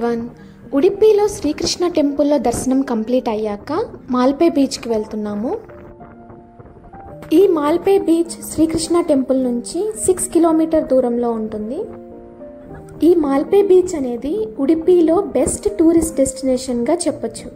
One ఉడిపిలో Srikrishna టెంపుల్లో దర్శనం complete అయ్యాక మాల్పే బీచ్కి వెళ్తున్నాము ఈ మాల్పే బీచ్ శ్రీకృష్ణ టెంపుల్ నుంచి సిక్స్ కిలోమీటర్ దూరంలో ఉంటుంది ఈ మాల్పే బీచ్ అనేది ఉడిపిలో బెస్ట్ టూరిస్ట్ డెస్టినేషన్గా చెప్పొచ్చు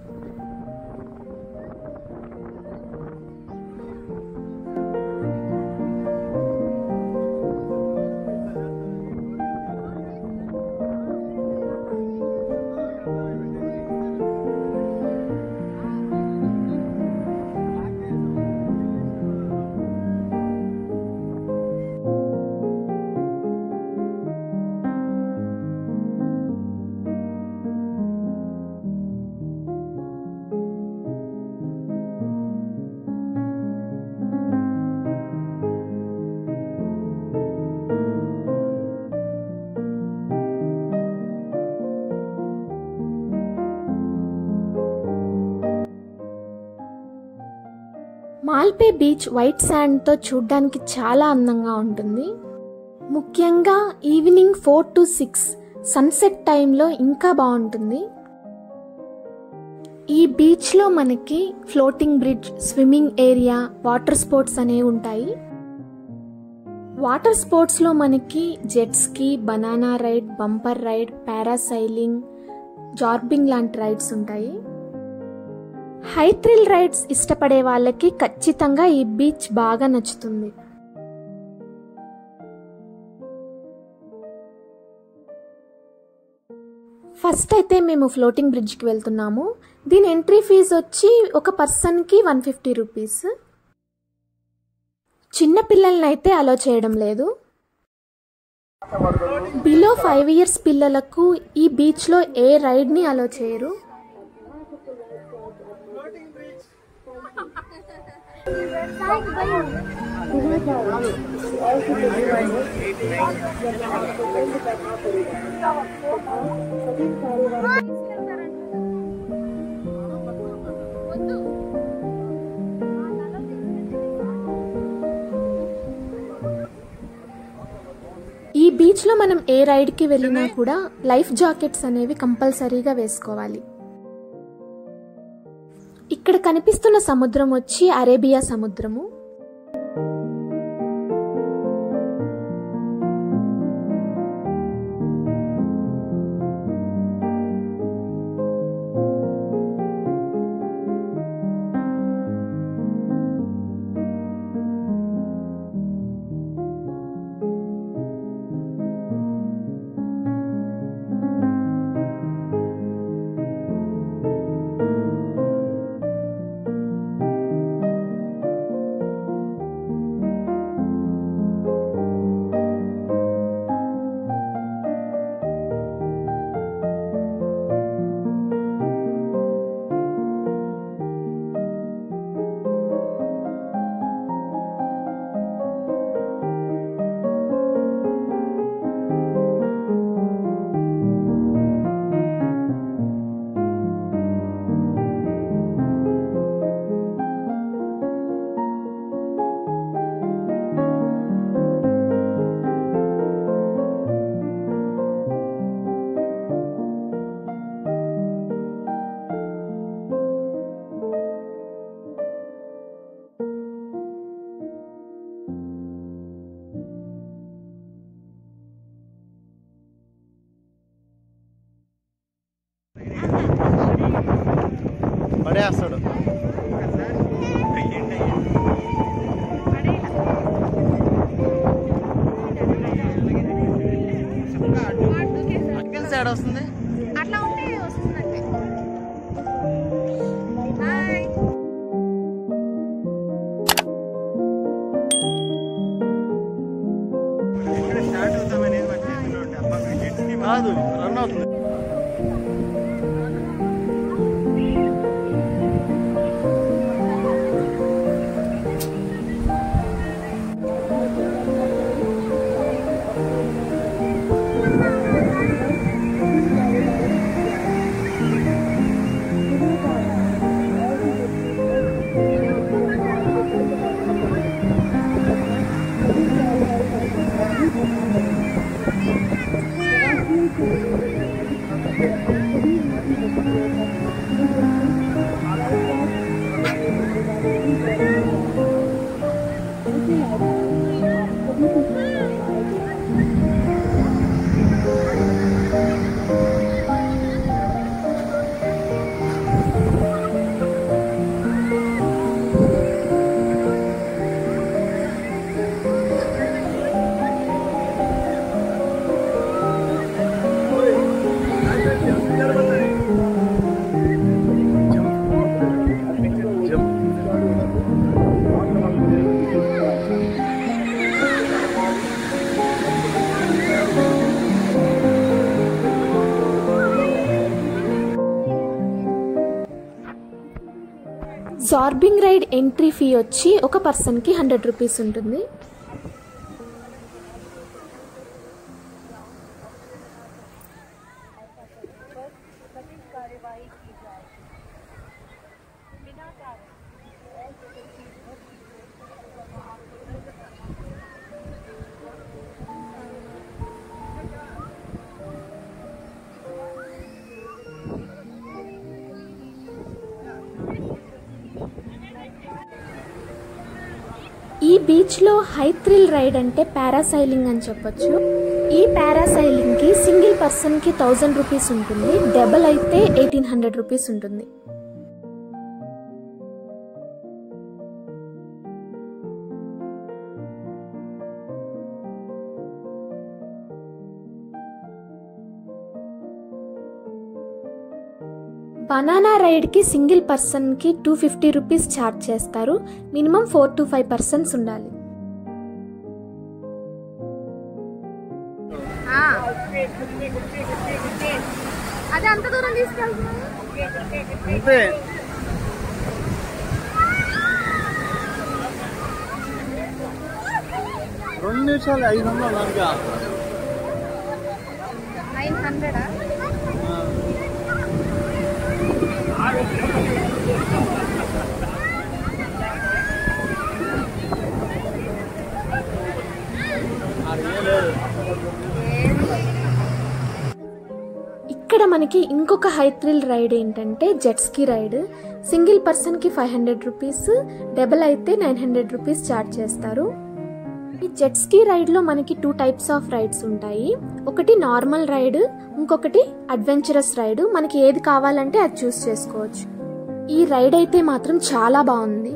మాల్పే బీచ్ వైట్ శాండ్తో చూడ్డానికి చాలా అందంగా ఉంటుంది ముఖ్యంగా evening four to six sunset టైంలో ఇంకా బాగుంటుంది ఈ బీచ్లో మనకి floating bridge swimming area water sports అనేవి ఉంటాయి వాటర్ స్పోర్ట్స్లో మనకి jet ski banana ride bumper ride parasailing zorbing లాంటి రైడ్స్ ఉంటాయి హై థ్రిల్ రైడ్స్ ఇష్టపడే వాళ్ళకి ఖచ్చితంగా ఈ బీచ్ బాగా నచ్చుతుంది ఫస్ట్ అయితే మేము ఫ్లోటింగ్ బ్రిడ్జ్కి వెళ్తున్నాము దీని ఎంట్రీ ఫీజు వచ్చి ఒక పర్సన్కి వన్ ఫిఫ్టీ రూపీస్ చిన్న పిల్లల్ని అయితే అలో చేయడం లేదు బిలో ఫైవ్ ఇయర్స్ పిల్లలకు ఈ బీచ్లో ఏ రైడ్ని అలో చేయరు ఈ బీచ్లో మనం ఏ రైడ్కి వెళ్ళినా కూడా లైఫ్ జాకెట్స్ అనేవి కంపల్సరీగా వేసుకోవాలి ఇక్కడ కనిపిస్తున్న సముద్రం వచ్చి అరేబియా సముద్రము పడేస్తాడు అక్కడి సైడ్ వస్తుంది అట్లా ఉంటే వస్తుందంటే హాయ్ కాదు రన్ అవుతుంది జార్బింగ్ రైడ్ ఎంట్రీ ఫీ వచ్చి ఒక పర్సన్కి హండ్రెడ్ రూపీస్ ఉంటుంది ఈ బీచ్ లో హై థ్రిల్ రైడ్ అంటే పారాసైలింగ్ అని చెప్పొచ్చు ఈ పారాసైలింగ్ కి సింగిల్ పర్సన్ కి థౌజండ్ రూపీస్ ఉంటుంది డబల్ అయితే ఎయిటీన్ హండ్రెడ్ రూపీస్ ఉంటుంది బనానా రైడ్ కి సింగిల్ పర్సన్ కి టూ ఫిఫ్టీ రూపీస్ ఛార్జ్ చేస్తారు minimum four to five persons ఉండాలి ఆ. అది అంత దూరం తీసుకెళ్తున్నాను అంతే రెండు నిమిషాలు ఐదు వందలు దానికా నైన్ హండ్రెడా ఇక్కడ మనకి ఇంకొక హై థ్రిల్ రైడ్ ఏంటంటే jet ski ride single person కి ఫైవ్ హండ్రెడ్ రూపీస్ డబల్ అయితే నైన్ హండ్రెడ్ రూపీస్ ఛార్జ్ చేస్తారు ఈ జెట్ స్కీ రైడ్ లో మనకి టూ టైప్స్ ఆఫ్ రైడ్స్ ఉంటాయి ఒకటి నార్మల్ రైడ్ ఇంకొకటి అడ్వెంచరస్ రైడ్ మనకి ఏది కావాలంటే అది చూస్ చేసుకోవచ్చు ఈ రైడ్ అయితే మాత్రం చాలా బాగుంది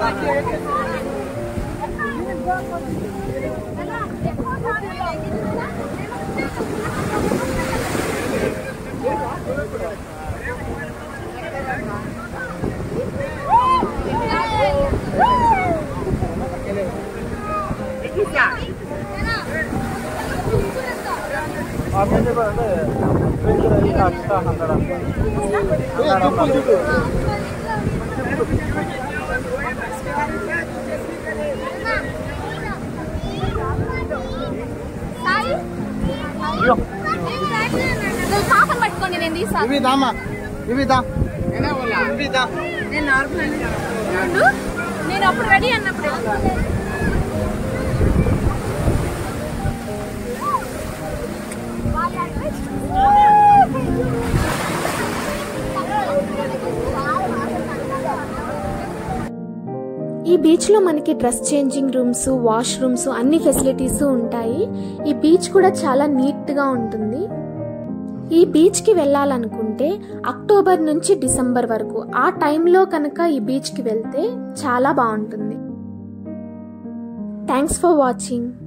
आप ఏంటి అంటే ఎక్స్ట్రా హండ్రెడ్ నువ్వు కాఫన్ పట్టుకోండి నేను తీసాను ఇవి దామా ఇవి దా ఇవి దా నేను నార్మల్ ఉండు. నేను అప్పుడు రెడీ అన్నప్పుడు ఈ బీచ్ లో మనకి dress changing rooms washrooms అన్ని ఫెసిలిటీస్ ఉంటాయి ఈ బీచ్ కూడా చాలా నీట్ గా ఉంటుంది ఈ బీచ్ కి వెళ్ళాలనుకుంటే అక్టోబర్ నుంచి డిసెంబర్ వరకు ఆ టైంలో కనుక ఈ బీచ్ కి వెళ్తే చాలా బాగుంటుంది థ్యాంక్స్ ఫర్ వాచింగ్